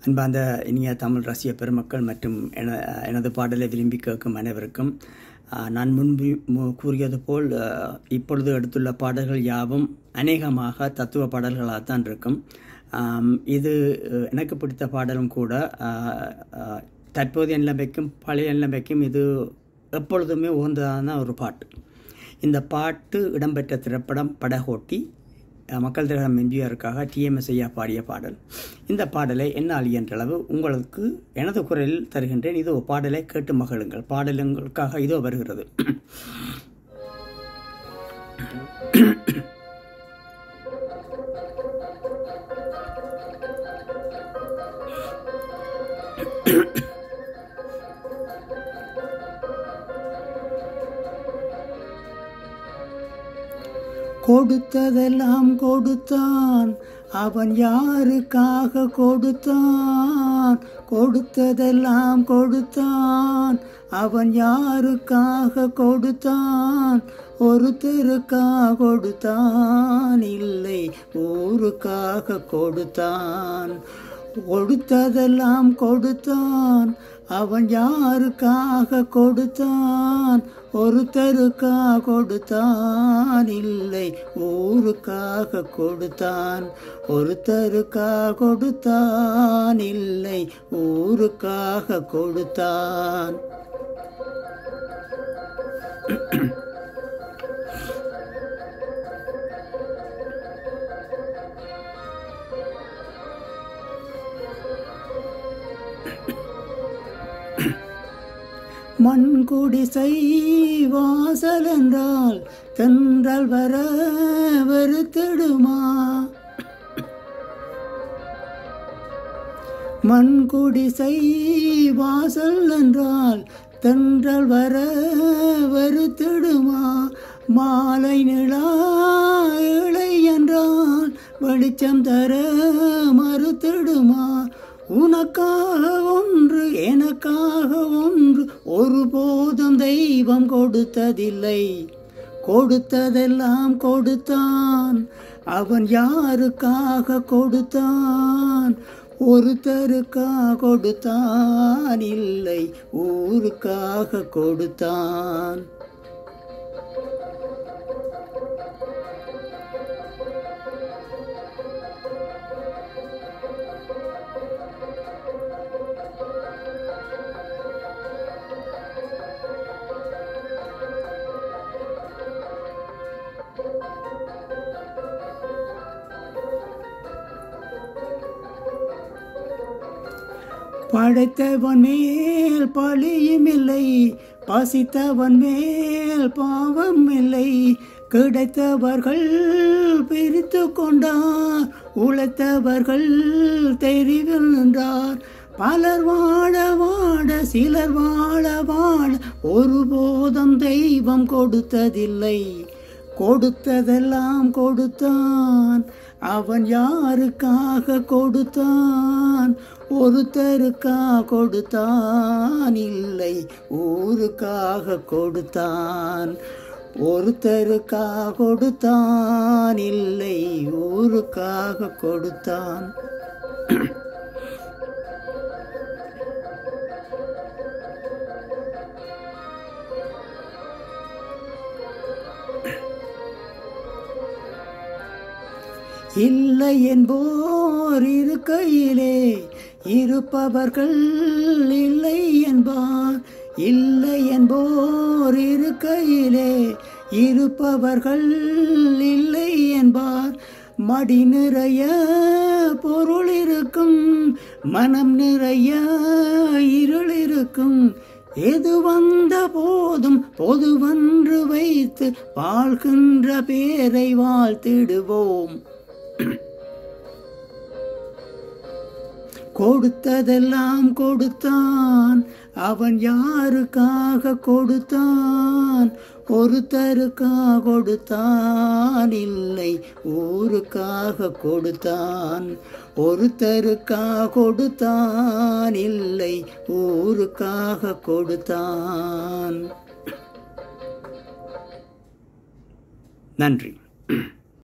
அன்பார்ந்த இனிய தமிழ் ரசிக பெருமக்கள் மற்றும் என எனது பாடலை விரும்பி கேட்கும் அனைவருக்கும் ஆஹ், நான் முன்பு மு- கூறியது போல் ஆஹ், இப்பொழுது எடுத்துள்ள பாடல்கள் யாவும் அநேகமாக தத்துவ பாடல்களாகத்தான் இருக்கும் ஆம், இது அஹ், எனக்கு பிடித்த பாடலும் கூட ஆஹ், ஆஹ், தற்போதைய நிலைமைக்கும் பழைய நிலைமைக்கும் இது எப்பொழுதுமே உகந்ததான ஒரு பாட்டு இந்த பாட்டு இடம்பெற்ற திரைப்படம் படகோட்டி அஹ், மக்கள் திலகம் எம்ஜிஆருக்காக டிஎம்எஸ் ஐயா பாடிய பாடல் இந்த பாடலை என்னால் இயன்றளவு உங்களுக்கு எனது குரலில் தருகின்றேன் இது பாடலை கேட்டு மகிழுங்கள் பாடலுங்களுக்காக இதோ வருகிறது கொடுத்ததெல்லாம் கொடுத்தான் அவன் யாருக்காக கொடுத்தான் கொடுத்ததெல்லாம் கொடுத்தான் அவன் யாருக்காக கொடுத்தான் ஒருத்தருக்கா கொடுத்தான் இல்லை ஊருக்காக கொடுத்தான் கொடுத்ததெல்லாம் கொடுத்தான் அவன் யாருக்காக கொடுத்தான் ஒருத்தருக்கா கொடுத்தான் இல்லை ஊருக்காக கொடுத்தான் ஒருத்தருக்கா கொடுத்தான் இல்லை ஊருக்காக கொடுத்தான் மண் குடிசை வாசல் என்றால் தென்றல் வர வெறுத்திடுமா மண் குடிசை வாசல் என்றால் தென்றல் வர வெறுத்திடுமா மாலை நிலா இழை என்றால் வெளிச்சம் தர மறுத்திடுமா உனக்காக ஒன்று எனக்காக ஒன்று ஒருபோதும் தெய்வம் கொடுத்ததில்லை கொடுத்ததெல்லாம் கொடுத்தான் அவன் யாருக்காக கொடுத்தான் ஒருத்தருக்கா கொடுத்தான் இல்லை ஊருக்காக கொடுத்தான் படைத்தவன் மேல் பழியும் இல்லை பசித்தவன் மேல் பாவம் இல்லை கிடைத்தவர்கள் பிரித்து கொண்டார் உழைத்தவர்கள் தெரிவில் நின்றார் பலர் வாழ வாழ சிலர் வாழ வாழ ஒருபோதும் தெய்வம் கொடுத்ததில்லை கொடுத்ததெல்லாம் கொடுத்தான் அவன் யாருக்காக கொடுத்தான் ஒருத்தருக்கா கொடுத்தான் இல்லை ஊருக்காக கொடுத்தான் ஒருத்தருக்கா கொடுத்தான் இல்லை ஊருக்காக கொடுத்தான் இல்லை என்போர் இருக்கையிலே இருப்பவர்கள் இல்லை என்பார் இல்லை என்போர் இருக்கையிலே இருப்பவர்கள் இல்லை என்பார் மடி நிறைய பொருள் இருக்கும் மனம் நிறைய இருள் இருக்கும் எது வந்த போதும் பொதுவன்று வைத்து வாழ்கின்ற பேரை வாழ்த்திடுவோம் கொடுத்ததெல்லாம் கொடுத்தான் அவன் யாருக்காக கொடுத்தான் ஒருத்தருக்கா கொடுத்தான் இல்லை ஊருக்காக கொடுத்தான் ஒருத்தருக்கா கொடுத்தான் இல்லை ஊருக்காக கொடுத்தான் நன்றி